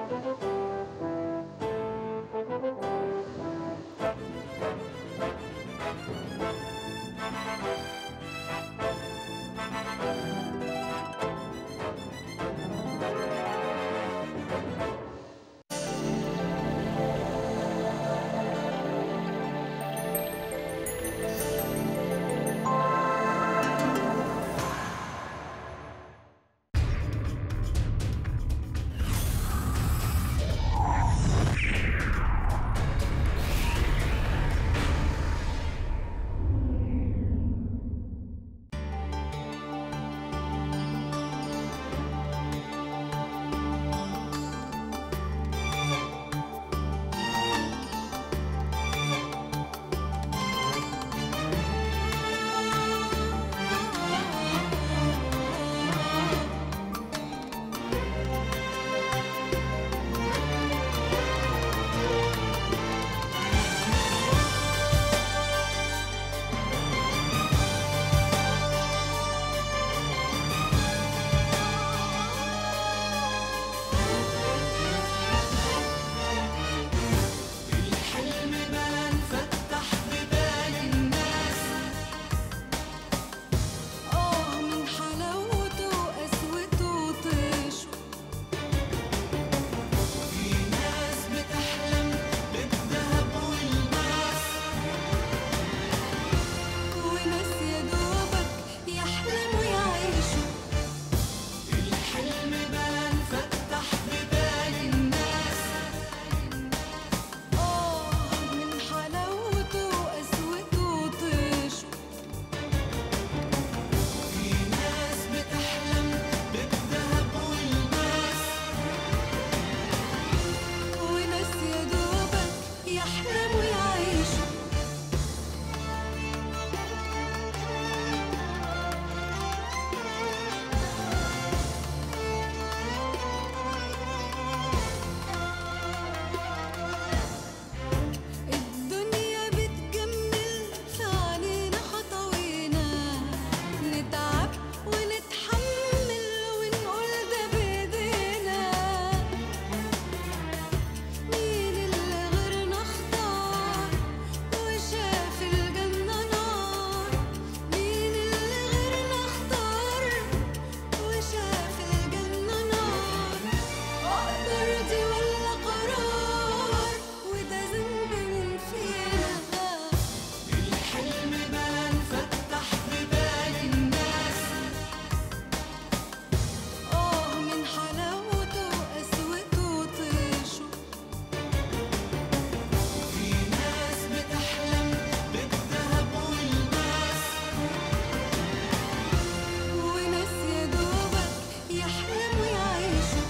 الحلم بان فتح ببال الناس آه من حلاوته وقسوته وطيشه في ناس بتحلم بالذهب والماس وناس يا دوبك يحلموا يعيشوا الحلم بان فتح ببال الناس آه من حلاوته وقسوته وطيشه في ناس بتحلم بالذهب والماس وناس يا دوبك يحلموا يعيشوا الدنيا بتجمل في علينا خطوينا نتعب ونتحمل ونقول ده بايدينا مين اللي غيرنا اختار وشاف الجنة نار مين اللي غيرنا اختار وشاف الجنة نار أقدر دي ولا قرار وده ذنب من فينا الحلم بان فتح ببال الناس آه من حلاوته وقسوته وطيشه في ناس بتحلم بالذهب والماس وناس يا دوبك يحلموا يعيشوا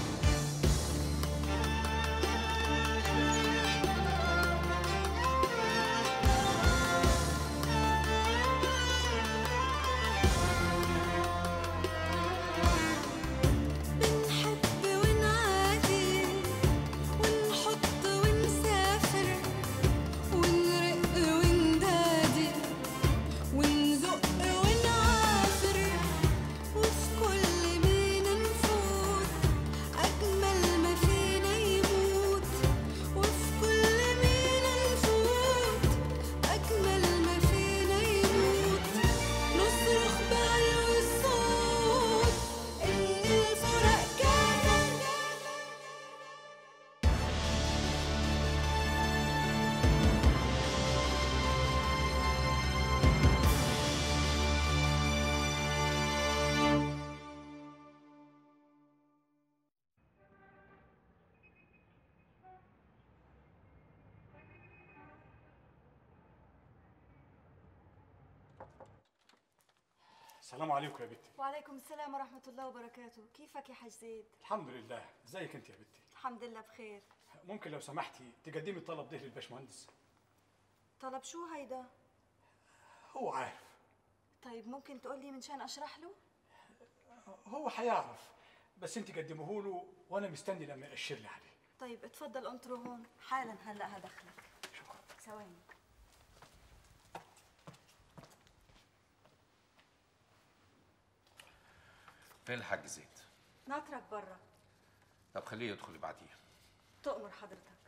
بنحب ونعادي ونحط ونسافر ونرق وندادي ونزق ونعافر وفي كل مينا نفوت أجمل ما فينا يموت وفي كل مينا نفوت أجمل ما فينا يموت نصرخ بعلو الصوت إن الفرق كان السلام عليكم يا بنتي وعليكم السلام ورحمة الله وبركاته كيفك يا حاج زيد؟ الحمد لله ازيك انت يا بنتي الحمد لله بخير ممكن لو سمحتي تقدمي الطلب ده للباشمهندس طلب شو هيدا؟ هو عارف طيب ممكن تقولي من شان أشرح له؟ هو هيعرف بس انت قدموه له وانا مستني لما يأشر لي عليه طيب اتفضل انطروا هون حالا هلا هدخلك شكرا ثواني فين الحاج زيد؟ ناطرك برا طب خليه يدخل بعديه تؤمر حضرتك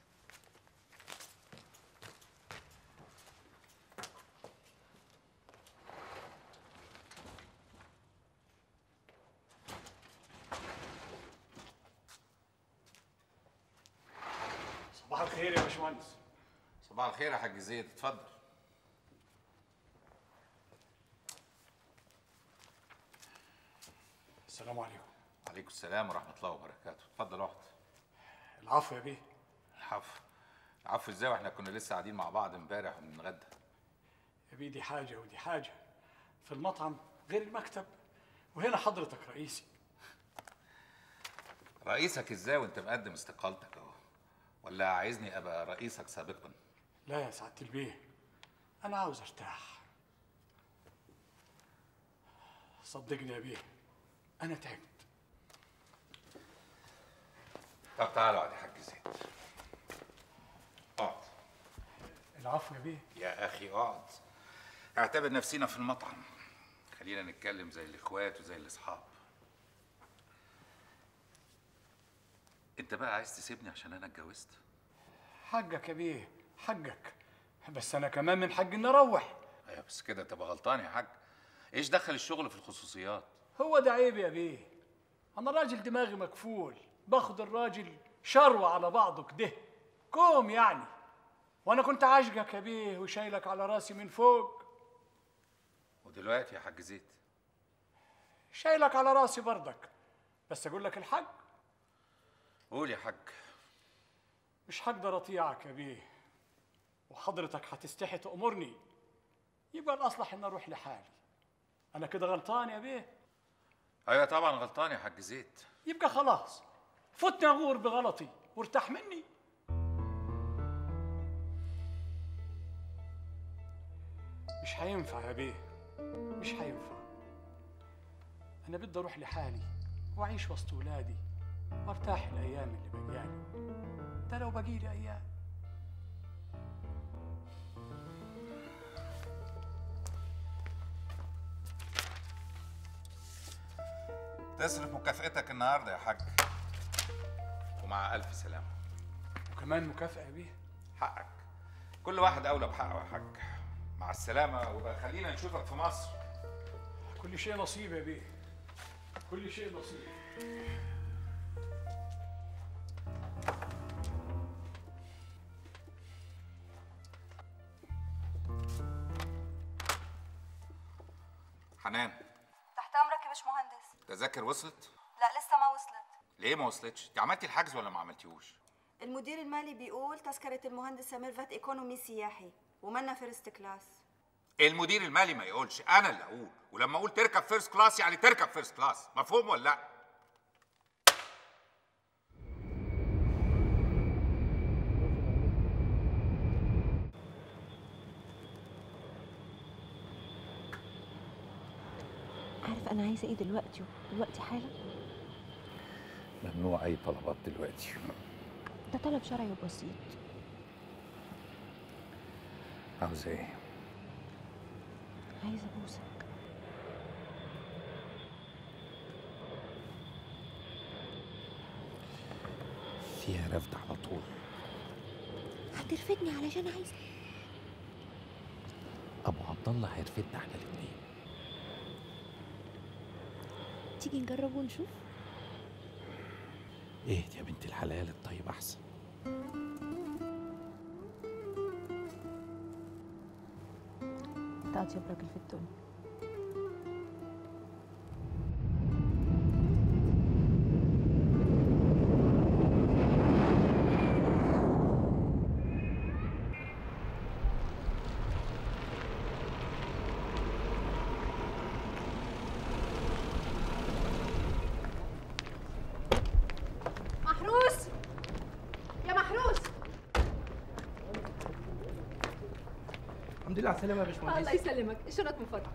صباح الخير يا باشمهندس صباح الخير يا حاج زيد اتفضل السلام عليكم عليكم السلام ورحمه الله وبركاته اتفضل اقعد العفو يا بيه العفو العفو ازاي واحنا كنا لسه قاعدين مع بعض امبارح وبنتغدى يا بيه دي حاجة ودي حاجة في المطعم غير المكتب وهنا حضرتك رئيسي رئيسك ازاي وانت مقدم استقالتك اهو ولا عايزني ابقى رئيسك سابقا لا يا سعادة البيه أنا عاوز أرتاح صدقني يا بيه أنا تعبت طب تعال اقعد يا حاج زيد اقعد العفو يا بيه يا اخي اقعد اعتبر نفسينا في المطعم خلينا نتكلم زي الاخوات وزي الاصحاب انت بقى عايز تسيبني عشان انا اتجوزت حقك يا بيه حقك بس أنا كمان من حقي إني أروح ايوه بس كده تبقى غلطان يا حاج ايش دخل الشغل في الخصوصيات هو ده عيب يا بيه أنا راجل دماغي مكفول باخد الراجل شروة على بعضه كده كوم يعني وأنا كنت عاشقك يا بيه وشايلك على راسي من فوق ودلوقتي يا حاج زيد شايلك على راسي برضك بس أقول لك الحق قول يا حاج مش هقدر أطيعك يا بيه وحضرتك هتستحي تأمرني يبقى الأصلح إن أروح لحالي أنا كده غلطان يا بيه ايوه طبعا غلطان يا حاج زيد يبقى خلاص فتني أغور بغلطي وارتاح مني مش هينفع يا بيه مش هينفع أنا بدي أروح لحالي وأعيش وسط ولادي وارتاح الأيام اللي بقيالي ده لو بقيلي أيام تصرف مكافئتك النهارده يا حاج ومع الف سلامه وكمان مكافأة يا بيه حقك كل واحد اولى بحقه يا حاج مع السلامه وبقى خلينا نشوفك في مصر كل شيء نصيب يا بيه كل شيء نصيب حنان تحت امرك يا باشمهندس تذاكر وصلت لا لسه ما وصلت ليه ما وصلتش انت عملتي الحجز ولا ما عملتيهوش المدير المالي بيقول تذكرة المهندسة ميرفت ايكونومي سياحي ومنا فيرست كلاس المدير المالي ما يقولش انا اللي اقول ولما اقول تركب فيرست كلاس يعني تركب فيرست كلاس مفهوم ولا لا عارف انا عايزه ايه دلوقتي دلوقتي حالا ممنوع اي طلبات دلوقتي ده طلب شرعي وبسيط عاوز ايه عايزه ابوسك فيها رفد على طول هترفدني علشان عايزه ابو عبد الله هيرفدنا احنا الاثنين تيجي نجرب ونشوف ايه يا بنت الحلال الطيب احسن انت اطيب راجل في الدنيا محروس يا محروس الحمد لله على السلامة يا باشمهندس الله يسلمك اشرت من فضلك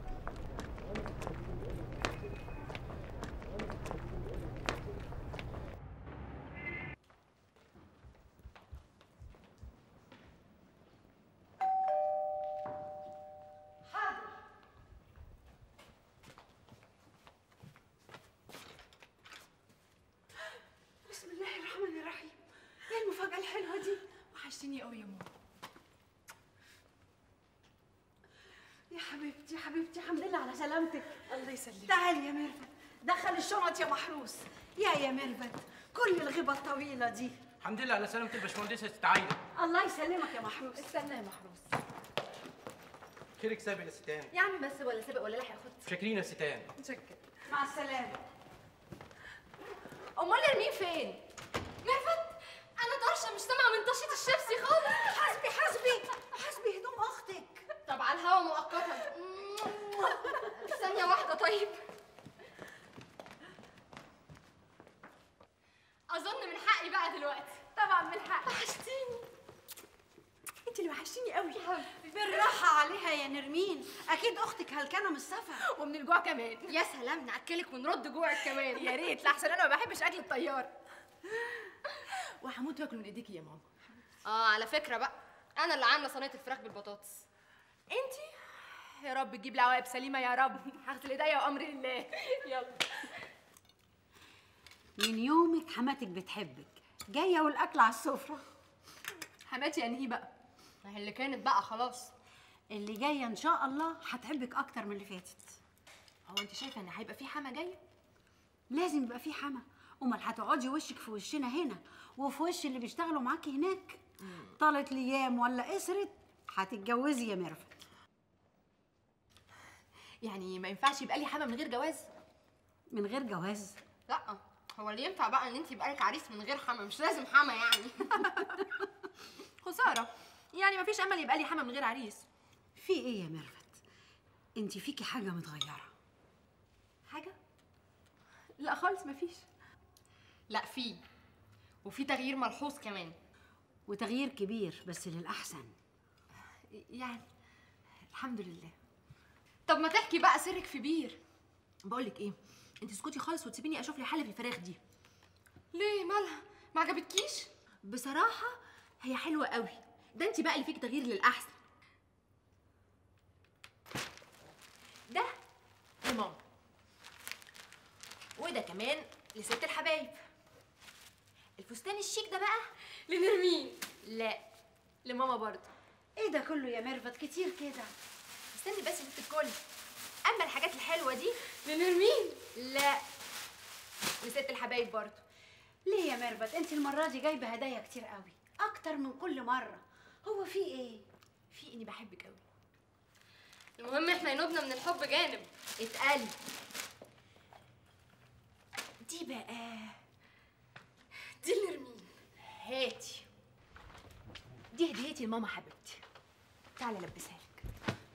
بسم الله الرحمن الرحيم ايه المفاجأة وحشتيني قوي يا ماما يا حبيبتي يا حبيبتي الحمد لله على سلامتك الله يسلمك تعالي يا ميرفت دخل الشنط يا محروس يا يا ميرفت كل الغيبة الطويلة دي الحمد لله على سلامة الباشمهندسة ستعايدة الله يسلمك يا محروس استنى يا محروس خيرك سابق يا ستان يا عم بس ولا سابق ولا لاحق يا اخواتي شاكرين يا ستان متشكر مع السلامة امال نرمين فين ميرفت انا طرشه مش سامعه من طشة الشيبسي خالص حسبي حسبي حسبي هدوم أختك طب على الهوا مؤقتا ثانيه واحده طيب اظن من حقي بقى دلوقتي طبعا من حقك وحشتيني انت اللي وحشتيني قوي يا حبيبتي بالراحة عليها يا نرمين أكيد أختك هلكانة من السفر ومن الجوع كمان يا سلام ناكلك ونرد جوعك كمان يا ريت لحسن انا ما بحبش اكل الطياره وهموت واكل من ايديكي يا ماما اه على فكره بقى انا اللي عامله صينيه الفراخ بالبطاطس انتي يا رب تجيب لي عواقب سليمه يا رب هغسل ايديا وامري لله يلا من يومك حماتك بتحبك جاية والأكل على السفرة حماتي انهي بقى ما هي اللي كانت بقى خلاص اللي جاية إن شاء الله هتحبك أكتر من اللي فاتت هو انت شايفه ان هيبقى في حما جايه لازم يبقى في حما امال هتقعدي وشك في وشنا هنا وفي وش اللي بيشتغلوا معاكي هناك طالت الايام ولا قصرت هتتجوزي يا ميرفت يعني ما ينفعش يبقى لي حما من غير جواز من غير جواز لا هو اللي ينفع بقى ان انت يبقى لك عريس من غير حما مش لازم حما يعني خساره يعني ما فيش امل يبقى لي حما من غير عريس في ايه يا ميرفت انت فيكي حاجه متغيره حاجه لا خالص ما فيش لا في وفي تغيير ملحوظ كمان وتغيير كبير بس للاحسن يعني الحمد لله طب ما تحكي بقى سرك في بير بقول لك ايه انت اسكتي خالص وتسيبيني اشوف لي حل في الفراخ دي ليه مالها ما عجبتكيش بصراحه هي حلوه قوي ده انت بقى اللي فيك تغيير للاحسن ده لماما وده كمان لست الحبايب الفستان الشيك ده بقى لنرمين لا لماما برضه ايه ده كله يا ميرفت كتير كده استني بس يا ست الكل اما الحاجات الحلوه دي لنرمين لا لست الحبايب برضه ليه يا ميرفت انت المره دي جايبه هدايا كتير قوي اكتر من كل مره هو في ايه في اني بحبك قوي المهم احنا ينوبنا من الحب جانب اتقلي دي بقى دي لنرمين هاتي دي هديتي لماما حبيبتي تعالي البسها لك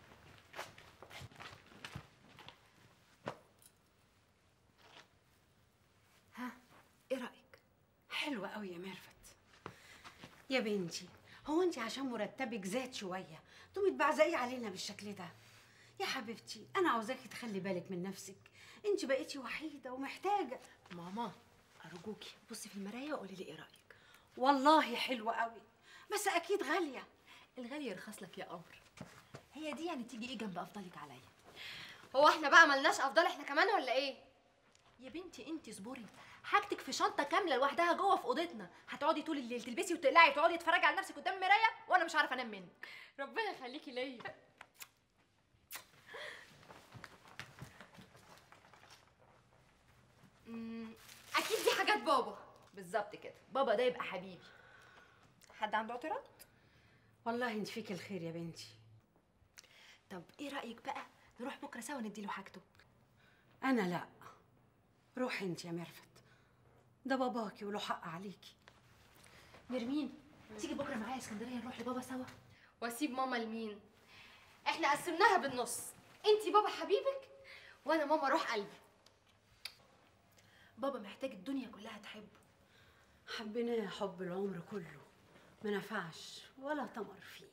ها ايه رايك حلوة قوي يا ميرفت يا بنتي هو انت عشان مرتبك زاد شوية تقومي تبعزقي علينا بالشكل ده يا حبيبتي انا عاوزاكي تخلي بالك من نفسك انت بقيتي وحيدة ومحتاجة ماما ارجوكي بصي في المرايه وقولي لي ايه رايك والله حلوة قوي بس اكيد غالية الغالي يرخص لك يا قمر هي دي يعني تيجي ايه جنب افضلك عليا هو احنا بقى ملناش افضل احنا كمان ولا ايه يا بنتي انت اصبري حاجتك في شنطه كامله لوحدها جوه في اوضتنا هتقعدي طول الليل تلبسي وتقلعي وتقعدي تتفرجي على نفسك قدام المرايه وانا مش عارفه انام منك ربنا يخليكي ليا أمم، اكيد دي حاجات بابا بالظبط كده بابا ده يبقى حبيبي حد عنده اعتراض والله انت فيك الخير يا بنتي طب ايه رايك بقى نروح بكره سوا نديله حاجته انا لا روحي انت يا ميرفت ده باباكي وله حق عليكي نرمين تيجي بكره معايا اسكندريه نروح لبابا سوا واسيب ماما لمين احنا قسمناها بالنص انتي بابا حبيبك وانا ماما روح قلبي بابا محتاج الدنيا كلها تحبه حبيناه حب العمر كله ما نفعش ولا تمر فيه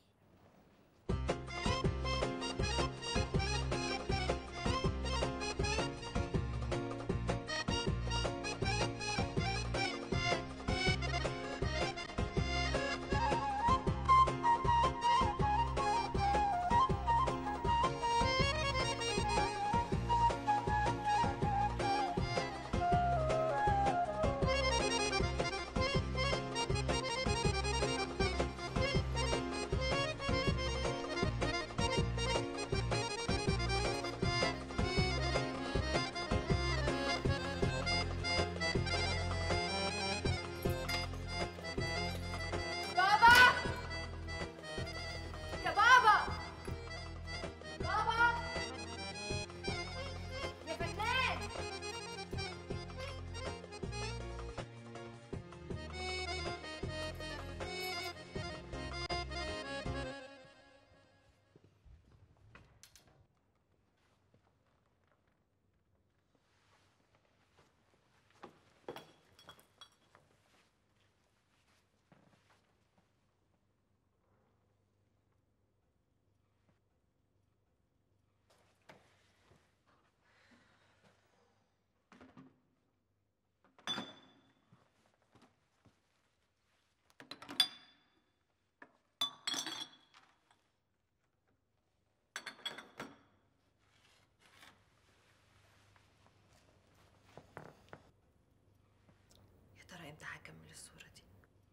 امتى هكمل الصورة دي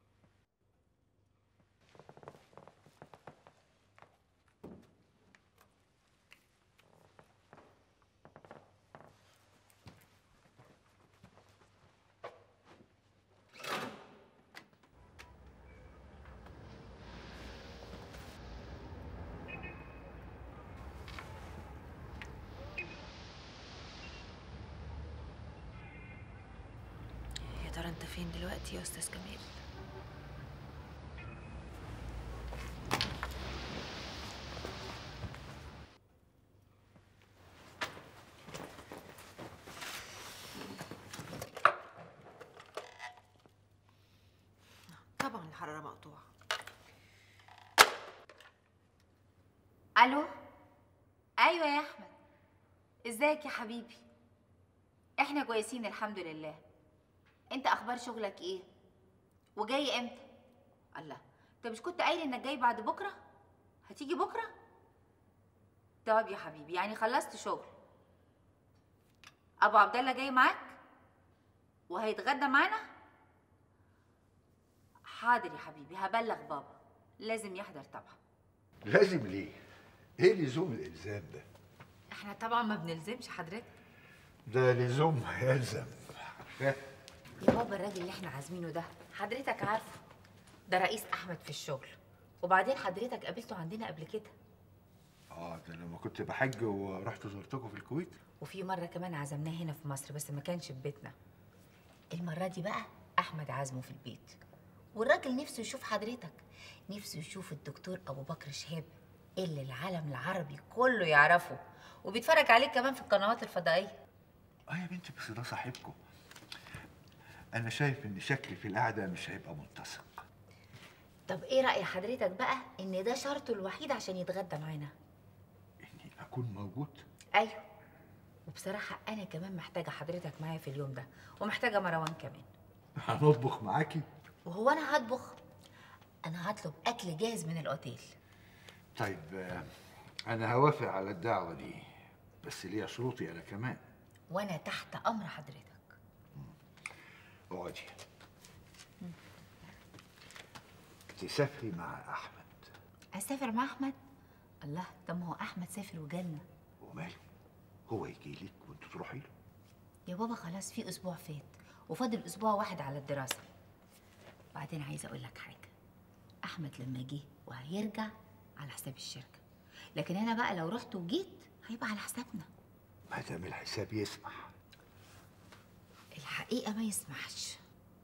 يا ترى انت فين دلوقتي يا استاذ كمال طبعا الحرارة مقطوعة الو ايوه يا احمد ازيك يا حبيبي احنا كويسين الحمد لله انت اخبار شغلك ايه وجاي امتى الله انت مش كنت قايل انك جاي بعد بكره هتيجي بكره طب يا حبيبي يعني خلصت شغل ابو عبد الله جاي معاك وهيتغدى معانا حاضر يا حبيبي هبلغ بابا لازم يحضر طبعا لازم ليه؟ ايه لزوم الالزام ده؟ احنا طبعا ما بنلزمش حضرتك ده لزوم ما يلزم عارفاه؟ يا بابا الراجل اللي احنا عازمينه ده حضرتك عارفه ده رئيس احمد في الشغل وبعدين حضرتك قابلته عندنا قبل كده اه ده لما كنت بحج ورحت زرتكم في الكويت وفي مره كمان عزمناه هنا في مصر بس ما كانش في بيتنا المره دي بقى احمد عازمه في البيت والراجل نفسه يشوف حضرتك نفسه يشوف الدكتور ابو بكر شهاب اللي العالم العربي كله يعرفه وبيتفرج عليه كمان في القنوات الفضائيه اه يا بنتي بس ده صاحبكم انا شايف ان شكلي في القعده مش هيبقى متسق طب ايه راي حضرتك بقى ان ده شرطه الوحيد عشان يتغدى معانا اني اكون موجود ايوه وبصراحه انا كمان محتاجه حضرتك معايا في اليوم ده ومحتاجه مروان كمان هنطبخ معاكي وهو انا هطبخ انا هطلب اكل جاهز من الاوتيل طيب آه، انا هوافق على الدعوه دي بس ليها شروطي انا كمان وانا تحت امر حضرتك اقعدي تسافري مع احمد اسافر مع احمد الله طب ما هو احمد سافر وجالنا وماله هو يجي لك وانت تروحي له يا بابا خلاص في اسبوع فات وفاضل اسبوع واحد على الدراسه بعدين عايزه اقول لك حاجه احمد لما جه وهيرجع على حساب الشركه لكن انا بقى لو رحت وجيت هيبقى على حسابنا ما دام الحساب يسمح الحقيقه ما يسمحش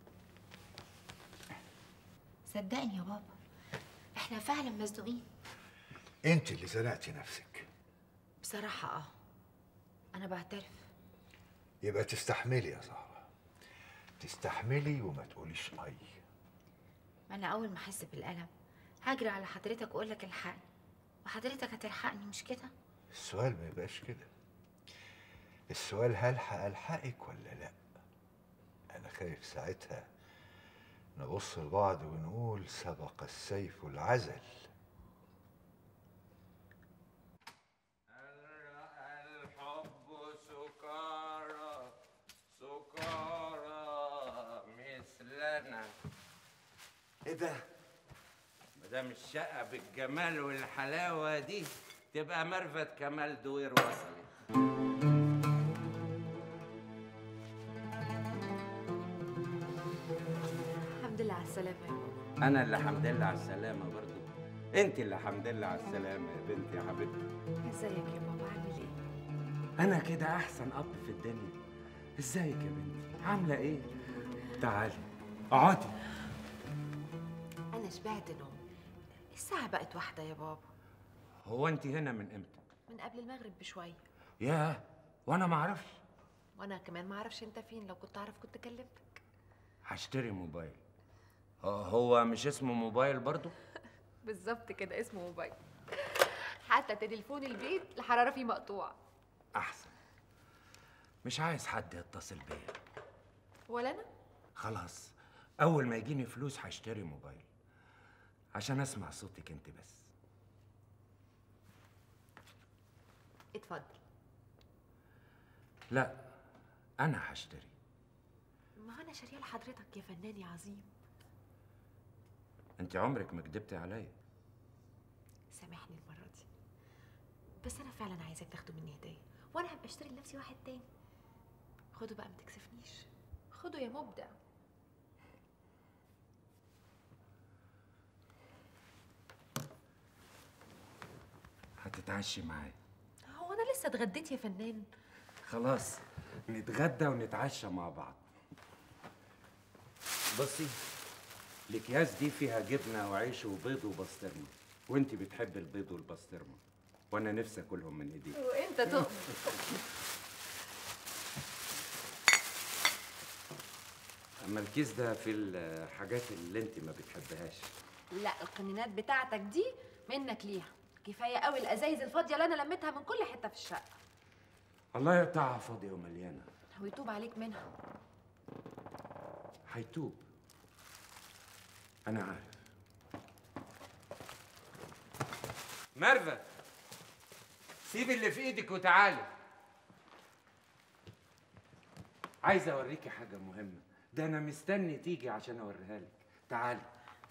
صدقني يا بابا احنا فعلا مزنوقين انت اللي زنقتي نفسك بصراحه اه انا بعترف يبقى تستحملي يا زهره تستحملي وما تقوليش اي ما انا اول ما احس بالالم هجري على حضرتك واقول لك الحقني وحضرتك هتلحقني مش كده السؤال ما يبقاش كده السؤال هلحق الحقك ولا لا انا خايف ساعتها نبص لبعض ونقول سبق السيف العزل الحب سكارى سكارى مثلنا ايه ده؟ مدام الشقة بالجمال والحلاوة دي تبقى مرفت كمال دوير وصلت الحمد لله على السلامة يا بابا أنا اللي حمد لله على السلامة برضو أنت اللي حمد لله على السلامة يا بنتي يا حبيبتي ازيك يا بابا عامل ايه؟ أنا كده أحسن أب في الدنيا إزيك يا بنتي؟ عاملة إيه؟ تعالي اقعدي أنا شبعت نوم الساعة بقت واحدة يا بابا هو أنت هنا من إمتى؟ من قبل المغرب بشوية ياه وأنا ما أعرفش وأنا كمان ما أعرفش أنت فين لو كنت أعرف كنت كلمتك هشتري موبايل هو- هو مش اسمه موبايل برضو؟ بالظبط كده اسمه موبايل حتى تليفون البيت الحرارة فيه مقطوعة أحسن مش عايز حد يتصل بيا ولا أنا؟ خلاص أول ما يجيني فلوس هشتري موبايل عشان أسمع صوتك أنت بس اتفضل لا أنا هشتري ما انا شاريه لحضرتك يا فنان يا عظيم انت عمرك ما كدبتي عليا سامحني المره دي بس انا فعلا عايزاك تاخده مني هديه وانا هبقى اشتري لنفسي واحد تاني خده بقى ما تكسفنيش خده يا مبدع هتتعشي معايا هو انا لسه اتغديت يا فنان خلاص نتغدى ونتعشى مع بعض بصي الاكياس دي فيها جبنه وعيش وبيض وبسطرمه وانت بتحب البيض والبسطرمه وانا نفسي اكلهم من ايديك وانت تؤمن اما الكيس ده في الحاجات اللي انت ما بتحبهاش لا القنينات بتاعتك دي منك ليها كفايه قوي الازايز الفاضيه اللي انا لميتها من كل حته في الشقه الله يقطعها فاضيه ومليانه ويتوب عليك منها هيتوب انا عارف ميرفت سيب اللي في ايدك وتعالي عايز اوريكي حاجه مهمه ده انا مستني تيجي عشان اوريها لك تعالي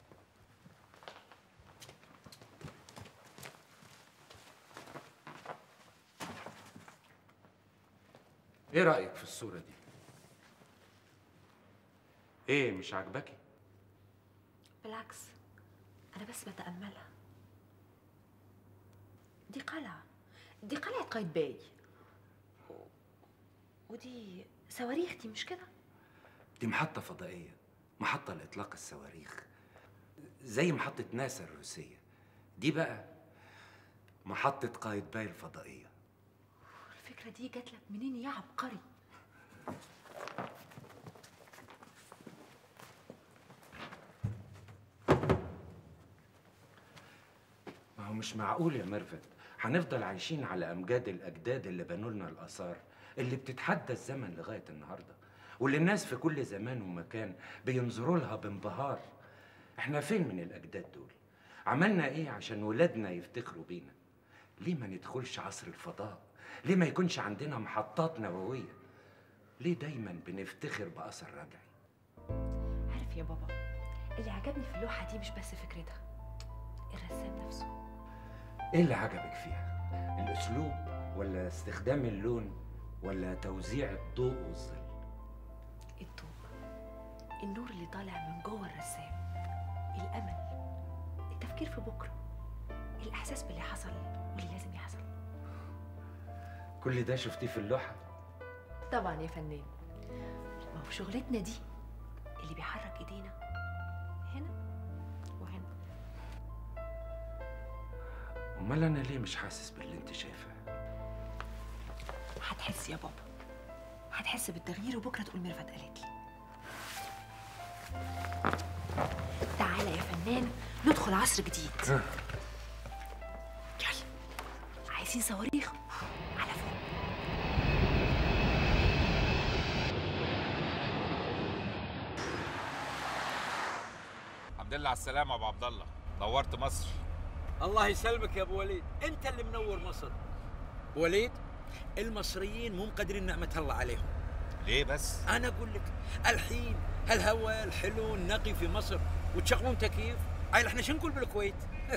ايه رايك في الصوره دي ايه مش عاجباكي بالعكس انا بس بتاملها دي قلعه دي قلعه قايتباي ودي صواريخ دي مش كده دي محطة فضائية محطة لإطلاق الصواريخ زي محطة ناسا الروسية دي بقى محطة قايتباي الفضائية الفكره دي جات لك منين يا عبقري ما هو مش معقول يا ميرفت هنفضل عايشين على أمجاد الأجداد اللي بنوا لنا الآثار اللي بتتحدى الزمن لغاية النهاردة واللي الناس في كل زمان ومكان بينظروا لها بانبهار احنا فين من الأجداد دول؟ عملنا ايه عشان ولادنا يفتخروا بينا؟ ليه ما ندخلش عصر الفضاء؟ ليه ما يكونش عندنا محطات نووية؟ ليه دايما بنفتخر بأثر رجعي؟ عارف يا بابا اللي عجبني في اللوحه دي مش بس فكرتها الرسام نفسه ايه اللي عجبك فيها؟ الأسلوب ولا استخدام اللون ولا توزيع الضوء والظل؟ الضوء النور اللي طالع من جوه الرسام الامل التفكير في بكره الاحساس باللي حصل واللي لازم يحصل كل ده شفتيه في اللوحة؟ طبعا يا فنان ما هو شغلتنا دي اللي بيحرك ايدينا هنا وهنا أمال أنا ليه مش حاسس باللي أنت شايفاه؟ هتحس يا بابا هتحس بالتغيير وبكره تقول ميرفت قالت لي تعالى يا فنان ندخل عصر جديد يلا عايزين صواريخ على فوق الحمد لله على السلامة يا أبو عبد الله نورت مصر الله يسلمك يا ابو وليد انت اللي منور مصر وليد المصريين مو مقدرين نعمه الله عليهم ليه بس؟ انا اقول لك الحين هالهواء الحلو النقي في مصر وتشغلون تكييف عيل احنا شو نقول بالكويت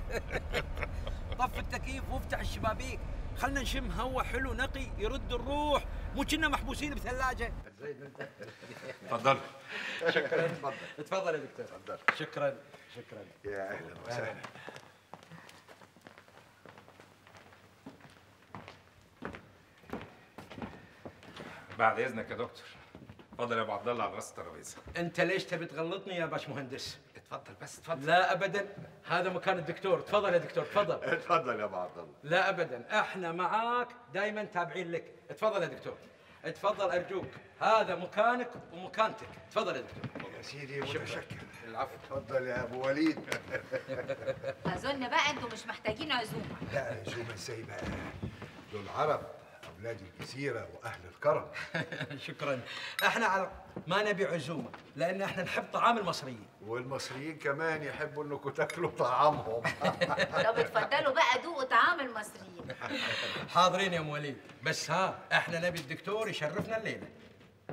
طف التكييف وافتح الشبابيك خلنا نشم هواء حلو نقي يرد الروح مو كنا محبوسين بثلاجه اتفضل شكرا تفضل تفضل يا دكتور تفضل شكرا شكرا يا اهلا وسهلا بعد إذنك يا دكتور اتفضل يا أبو عبد الله على راس الترابيزة انت ليش تبي تغلطني يا باش مهندس اتفضل بس اتفضل لا ابدا هذا مكان الدكتور تفضل يا دكتور تفضل اتفضل يا ابو عبد الله لا ابدا احنا معاك دائما تابعين لك تفضل يا دكتور تفضل ارجوك هذا مكانك ومكانتك تفضل يا دكتور يا سيدي متشكر العفو اتفضل يا ابو وليد اظن بقى انتوا مش محتاجين عزومه لا عزومه ازاي بقى دول عرب اولاد الجزيره واهل الكرم شكرا احنا على ما نبي عزومه لان احنا نحب طعام المصريين والمصريين كمان يحبوا انكم تاكلوا طعامهم طب اتفضلوا بقى دوقوا طعام المصريين حاضرين يا ام وليد بس ها احنا نبي الدكتور يشرفنا الليله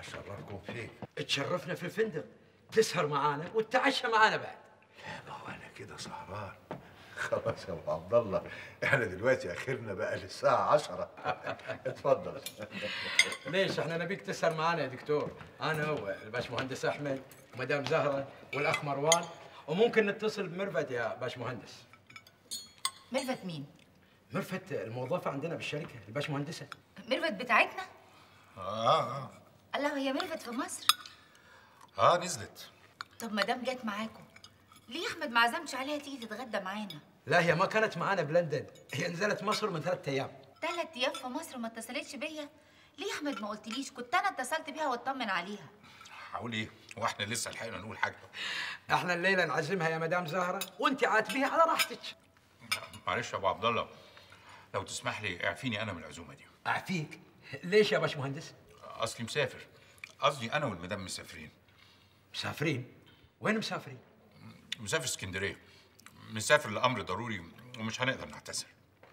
اشرفكم فين تشرفنا في الفندق تسهر معانا وتتعشى معانا بعد لا ما هو انا كده سهران خلاص يا ابو عبد الله احنا دلوقتي اخرنا بقى للساعه 10 اتفضل ليش احنا نبيك تسهر معانا يا دكتور انا والباشمهندس احمد ومدام زهره والاخ مروان وممكن نتصل بمرفت يا باشمهندس ميرفت مين؟ مرفت الموظفه عندنا بالشركه الباشمهندسه ميرفت بتاعتنا؟ اه اه الله هي ميرفت في مصر اه نزلت طب ما دام جت معاكم ليه احمد ما عزمش عليها تيجي تتغدى معانا لا هي ما كانت معانا بلندن هي نزلت مصر من ثلاثة ايام ثلاث ايام في مصر ما اتصلتش بيا ليه احمد ما قلتليش كنت انا اتصلت بيها واطمن عليها هقول ايه هو احنا لسه لحقنا نقول حاجه احنا الليله نعزمها يا مدام زهره وانت عاتبيها على راحتك معلش يا ابو عبد الله لو تسمح لي اعفيني انا من العزومه دي اعفيك ليش يا باشمهندس اصلي مسافر قصدي انا والمدام مسافرين مسافرين وين مسافرين مسافر اسكندريه مسافر لامر ضروري ومش هنقدر نعتذر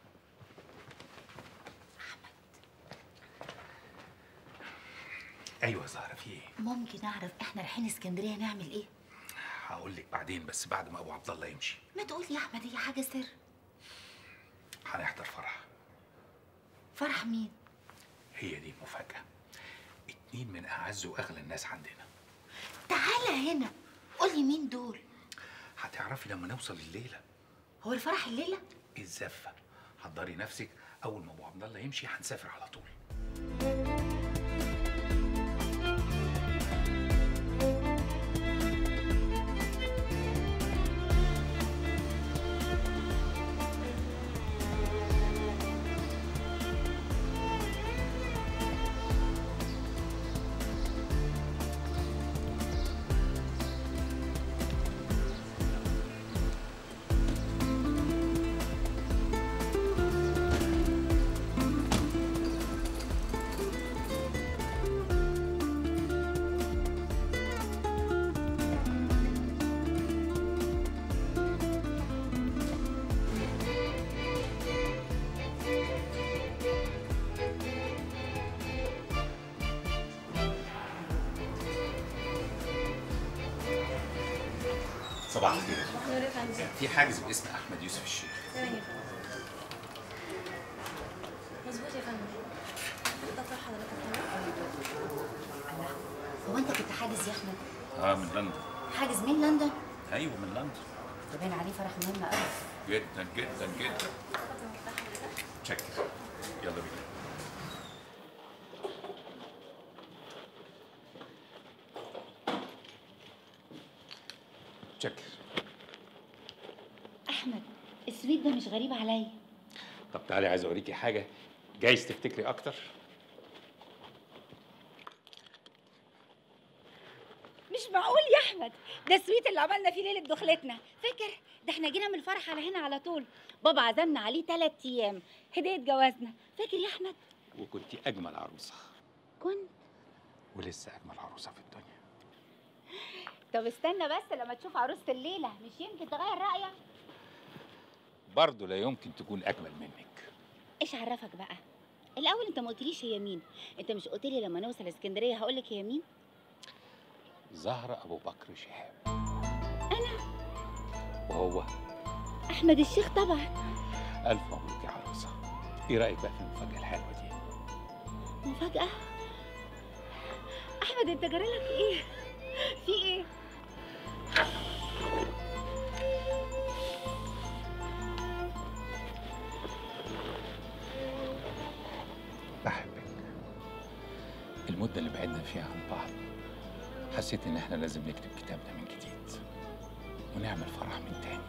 ايوه زهره في ايه ممكن اعرف احنا رايحين اسكندريه نعمل ايه هقول لك بعدين بس بعد ما ابو عبد الله يمشي ما تقول يا احمد هي حاجه سر هنحضر فرح فرح مين هي دي المفاجاه اتنين من اعز واغلى الناس عندنا تعالى هنا قولي مين دول هتعرفي لما نوصل الليله هو الفرح الليله الزفه حضري نفسك اول ما ابو عبد الله يمشي هنسافر على طول صباح الخير نور يا فندم. في حاجز باسم احمد يوسف الشيخ تمام يا فندم مظبوط يا فندم دكتور حضرتك تمام هو انت كنت حاجز يا احمد اه من لندن حاجز مين لندن ايوه من لندن ده باين عليه فرح مهم قوي جدا جدا جدا شكر يلا بينا شكر احمد السويت ده مش غريب عليا طب تعالي عايز اوريكي حاجه جايز تفتكري اكتر مش معقول يا احمد ده السويت اللي عملنا فيه ليله دخلتنا فاكر ده احنا جينا من الفرح على هنا على طول بابا عزمنا عليه ثلاث ايام هديه جوازنا فاكر يا احمد وكنتي اجمل عروسه كنت ولسه اجمل عروسه في الدنيا طب استنى بس لما تشوف عروسه الليله مش يمكن تغير رايك برضه لا يمكن تكون اجمل منك ايش عرفك بقى الاول انت ما قلتليش هي مين انت مش قلت لي لما نوصل اسكندريه هقول لك هي مين زهره ابو بكر شهاب انا وهو احمد الشيخ طبعا الف مبروك يا عروسه ايه رايك بقى في المفاجاه الحلوه دي مفاجاه احمد انت جرالك ايه في ايه بحبك المده اللي بعدنا فيها عن بعض حسيت ان احنا لازم نكتب كتابنا من جديد ونعمل فرح من تاني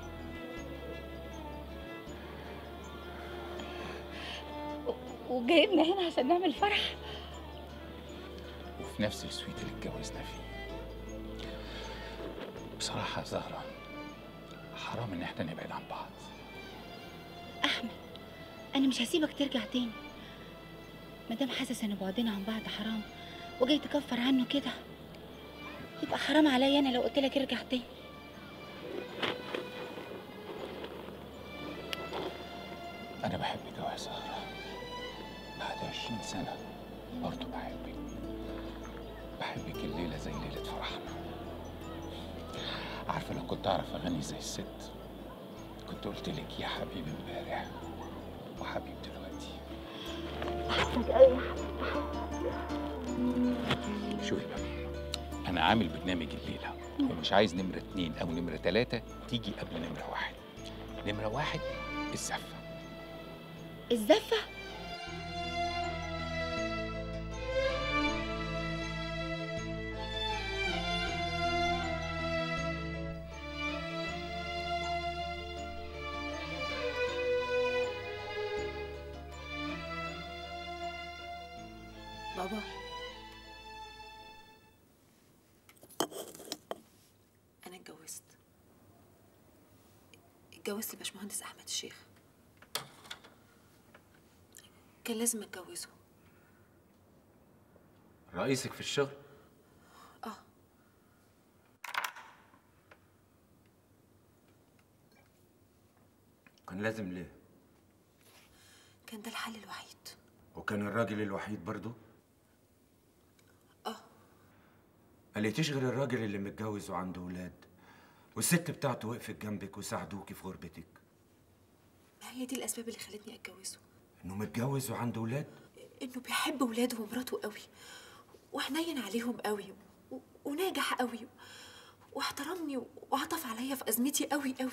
وجايبنا هنا عشان نعمل فرح وفي نفس السويت اللي اتجوزنا فيه بصراحة يا زهرة حرام إن إحنا نبعد عن بعض احمد انا مش هسيبك ترجع تاني مادام حاسس ان بعدنا عن بعض حرام وجاي تكفر عنه كده يبقى حرام عليا انا لو قلت لك ارجع تاني أنا بحبك أوي يا زهرة بعد عشرين سنة برضه بحبك بحبك الليلة زي ليلة فرحنا عارفة لو كنت أعرف أغني زي الست كنت قلت لك يا حبيبي امبارح وحبيب دلوقتي بحبك قوي يا شوفي بقى أنا عامل برنامج الليلة ومش عايز نمرة اتنين أو نمرة تلاتة تيجي قبل نمرة واحد نمرة واحد الزفة الزفة بابا أنا اتجوزت اتجوزت الباشمهندس أحمد الشيخ كان لازم أتجوزه رئيسك في الشغل آه كان لازم ليه كان ده الحل الوحيد وكان الراجل الوحيد برضه آه قاليتيش غير الراجل اللي متجوز وعنده ولاد والست بتاعته وقفت جنبك وساعدوكي في غربتك ما هي دي الأسباب اللي خلتني أتجوزه انه متجوز وعنده ولاد إنه بيحب ولاده ومراته قوي وحنين عليهم قوي و- وناجح قوي واحترمني وعطف عليا في أزمتي قوي قوي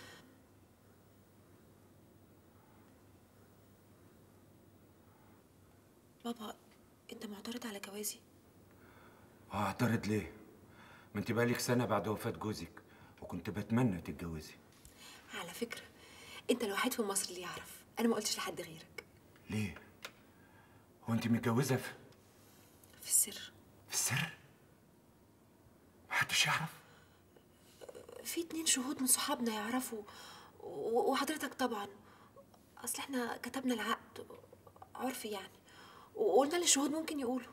بابا أنت معترض على جوازي اه اعترض ليه ما انت بقالك سنه بعد وفاه جوزك وكنت بتمنى تتجوزي على فكرة أنت الوحيد في مصر اللي يعرف أنا ما قلتش لحد غيرك ليه هو انت متجوزه في في السر في السر محدش يعرف في اتنين شهود من صحابنا يعرفوا و- وحضرتك طبعا اصل احنا كتبنا العقد عرفي يعني وقلنا للشهود ممكن يقولوا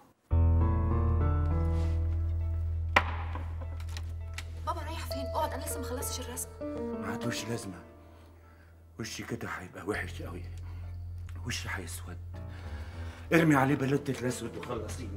بابا رايح فين اقعد انا لسه ما خلصتش الرسم ما عادوش لازمه وشي كده هيبقى وحش قوي وشي هيسود ارمي عليه بلوتة الاسود وخلصيني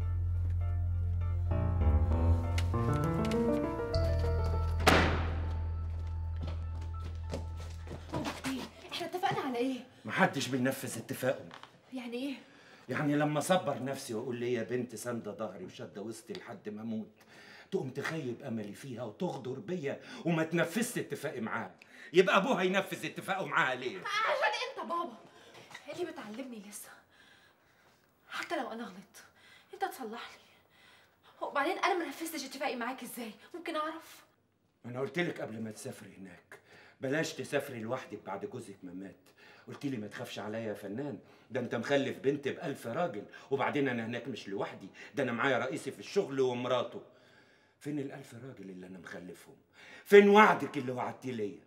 ايه احنا اتفقنا على ايه محدش بينفذ اتفاقه يعني ايه يعني لما صبر نفسي واقول لي يا بنت ساندة ظهري وشادة وسطي لحد ما اموت تقوم تخيب املي فيها وتغدر بيا وما تنفذش اتفاقي معاها يبقى ابوها ينفذ اتفاقه معاها ليه؟ عشان انت بابا اللي بتعلمني لسه حتى لو انا غلطت انت تصلح لي وبعدين انا ما نفذتش اتفاقي معاك ازاي ممكن اعرف ما انا قلت لك قبل ما تسافري هناك بلاش تسافري لوحدك بعد جوزك ما مات قلت لي ما تخافش عليا يا فنان ده انت مخلف بنت بألف راجل وبعدين انا هناك مش لوحدي ده انا معايا رئيسي في الشغل ومراته فين الألف راجل اللي انا مخلفهم فين وعدك اللي وعدتيه ليا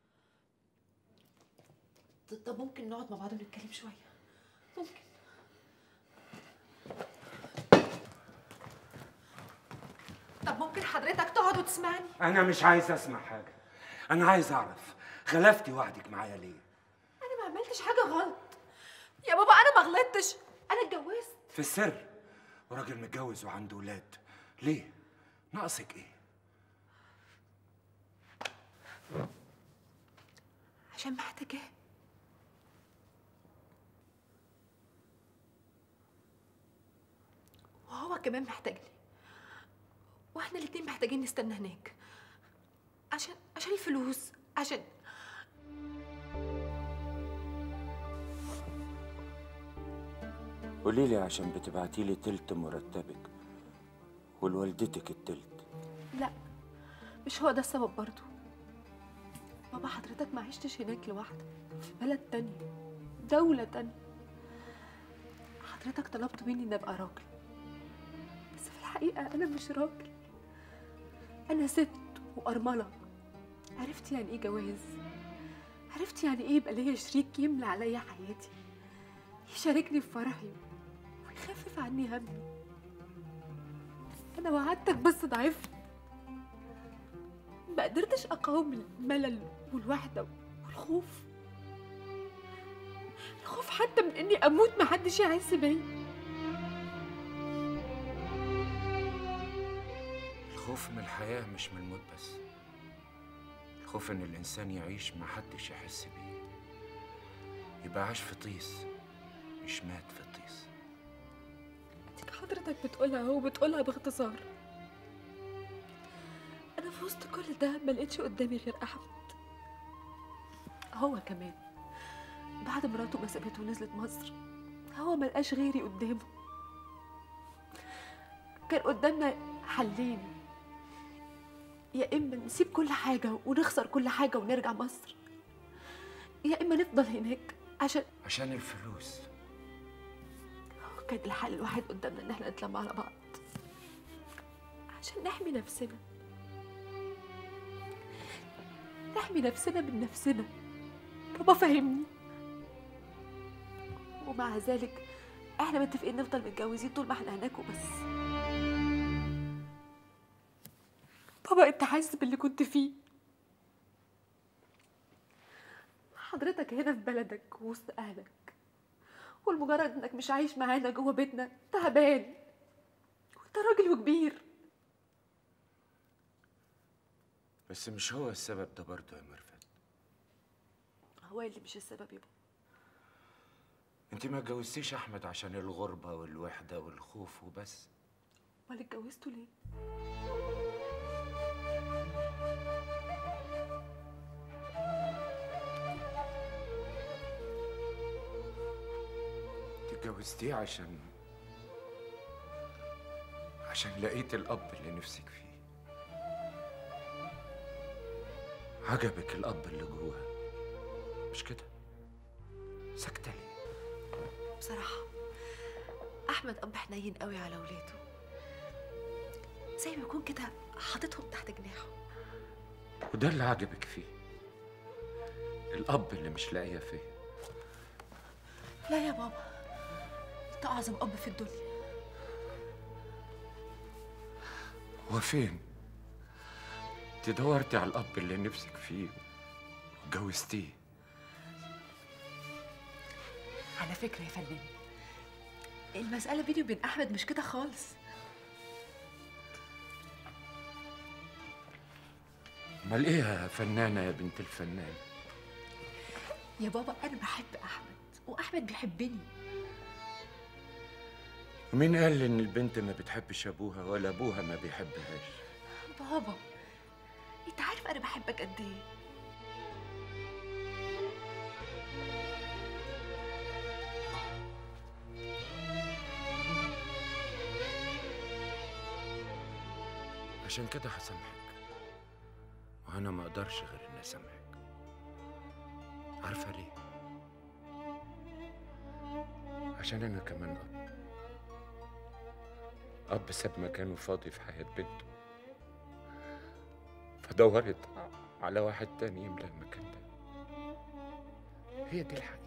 ط- طب ممكن نقعد مع بعض ونتكلم شويه ممكن طب ممكن حضرتك تقعد وتسمعني انا مش عايز اسمع حاجه انا عايز اعرف خلفتي وعدك معايا ليه انا ما عملتش حاجه غلط يا بابا انا ما غلطتش انا اتجوزت في السر وراجل متجوز وعنده ولاد ليه ناقصك ايه عشان محتاجاه وهو كمان محتاجني واحنا الاتنين محتاجين نستنى هناك عشان عشان الفلوس عشان قولي لي عشان بتبعتي لي تلت مرتبك ولوالدتك التلت لا مش هو ده السبب برضو بابا حضرتك ما عشتش هناك لوحدك في بلد تانية دولة تانية حضرتك طلبت مني اني ابقى راجل بس في الحقيقة انا مش راجل انا ست وارملة عرفت يعني ايه جواز عرفت يعني ايه يبقى ليا شريك يملى عليا حياتي يشاركني في فرحي ويخفف عني همي انا وعدتك بس ضعفت ما قدرتش اقاوم الملل والوحده والخوف الخوف حتى من اني اموت محدش يحس بيا الخوف من الحياة مش من الموت بس الخوف إن الإنسان يعيش ما حدش يحس بيه يبقى عاش في طيس مش مات في طيس اديك حضرتك بتقولها اهو بتقولها باختصار انا في وسط كل ده ما لقيتش قدامي غير احمد هو كمان بعد مراته ما سابته ونزلت مصر هو ما لقاش غيري قدامه كان قدامنا حلين يا اما نسيب كل حاجه ونخسر كل حاجه ونرجع مصر يا اما نفضل هناك عشان عشان الفلوس كان الحل الوحيد قدامنا ان احنا نتلم على بعض عشان نحمي نفسنا نحمي نفسنا من نفسنا بابا فهمني ومع ذلك احنا متفقين نفضل متجوزين طول ما احنا هناك وبس بابا انت حاسس باللي كنت فيه حضرتك هنا في بلدك وسط اهلك والمجرد انك مش عايش معانا جوه بيتنا تعبان وانت راجل وكبير بس مش هو السبب ده برضه يا ميرفت هو اللي مش السبب يابا انت ما اتجوزتيش احمد عشان الغربة والوحدة والخوف وبس امال اتجوزته ليه انت اتجوزتيه عشان عشان لقيت الاب اللي نفسك فيه عجبك الاب اللي جواه مش كده ساكتة ليه بصراحة أحمد أب حنين قوي على ولاده زي ما يكون كده حاططهم تحت جناحه وده اللي عجبك فيه الاب اللي مش لاقيه فيه لا يا بابا أنت أعظم أب في الدنيا هو فين انت دورتي على الاب اللي نفسك فيه واتجوزتيه على فكرة يا فنان المسألة بيني وبين أحمد مش كده خالص امال ايه يا فنانه يا بنت الفنان يا بابا أنا بحب أحمد وأحمد بيحبني ومين قال ان البنت ما بتحبش ابوها ولا ابوها ما بيحبهاش بابا أنت عارف أنا بحبك قد إيه عشان كده هسامحك وانا ما اقدرش غير اني اسامحك عارفه ليه عشان انا كمان اب اب ساب مكانه فاضي في حياه بنته فدورت على واحد تاني يملى المكان ده هي دي الحقيقه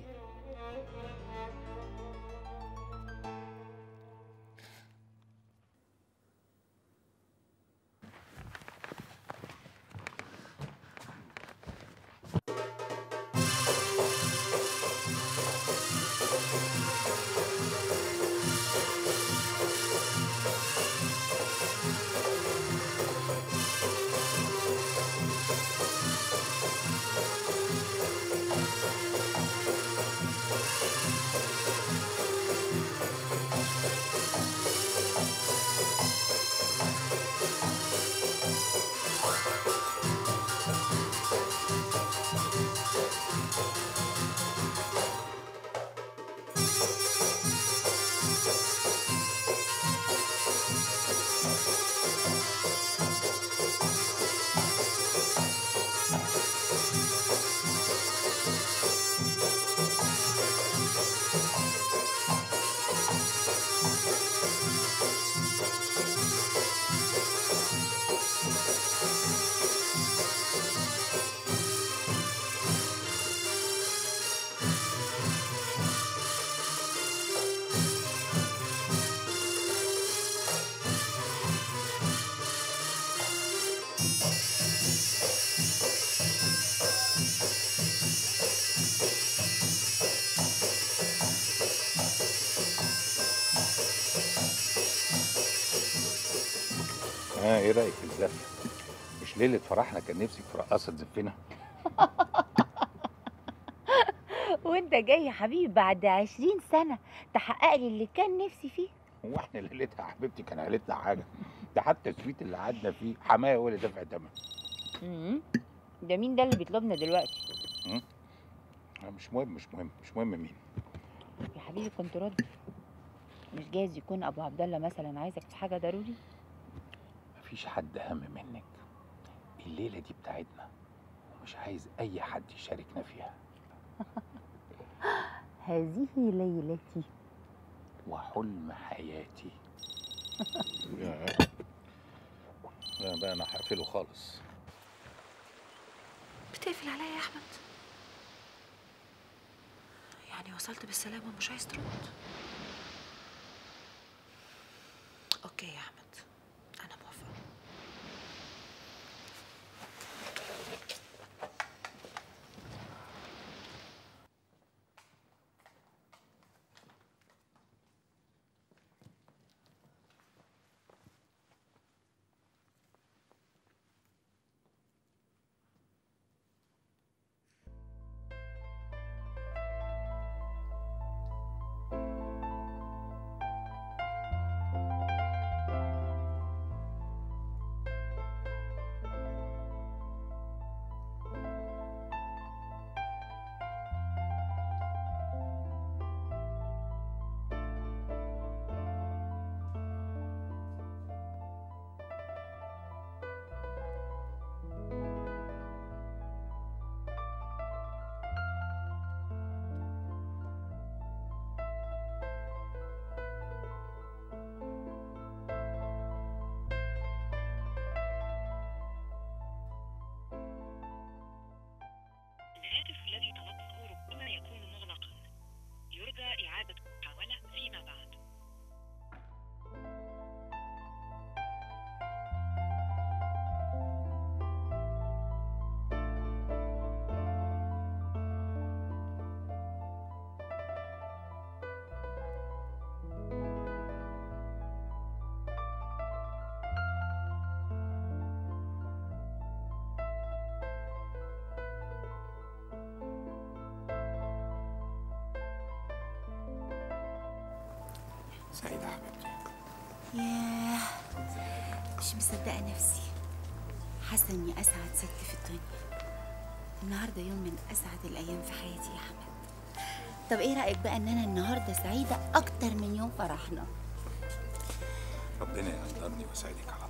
ها ايه رايك في الزفه مش ليله فرحنا كان نفسك في رقاصه تزفنا وانت جاي يا حبيبي بعد عشرين سنة تحقق لي اللي كان نفسي فيه هو احنا ليلتها يا حبيبتي كان عيلتنا حاجه ده حتى السويت اللي قعدنا فيه حمايه هو اللي دفع ثمن مم. ده مين ده اللي بيطلبنا دلوقتي مش مهم مش مهم مش مهم مين يا حبيبي كنت رد مش جايز يكون ابو عبد الله مثلا عايزك في حاجة ضروري مفيش حد اهم منك الليله دي بتاعتنا ومش عايز اي حد يشاركنا فيها هذه ليلتي وحلم حياتي يا لا بقى انا هقفله خالص بتقفل عليا يا احمد يعني وصلت بالسلامه ومش عايز ترد اوكي يا احمد انا موافقه الهاتف الذي طلبته ربما يكون مغلقا يرجى إعادة المحاولة فيما بعد سعيدة حبيبتي ياه مش مصدقة نفسي حاسة إني أسعد ست في الدنيا النهاردة يوم من أسعد الأيام في حياتي يا أحمد طب إيه رأيك بقى إن أنا النهاردة سعيدة أكتر من يوم فرحنا ربنا يقدرني ويسعدك على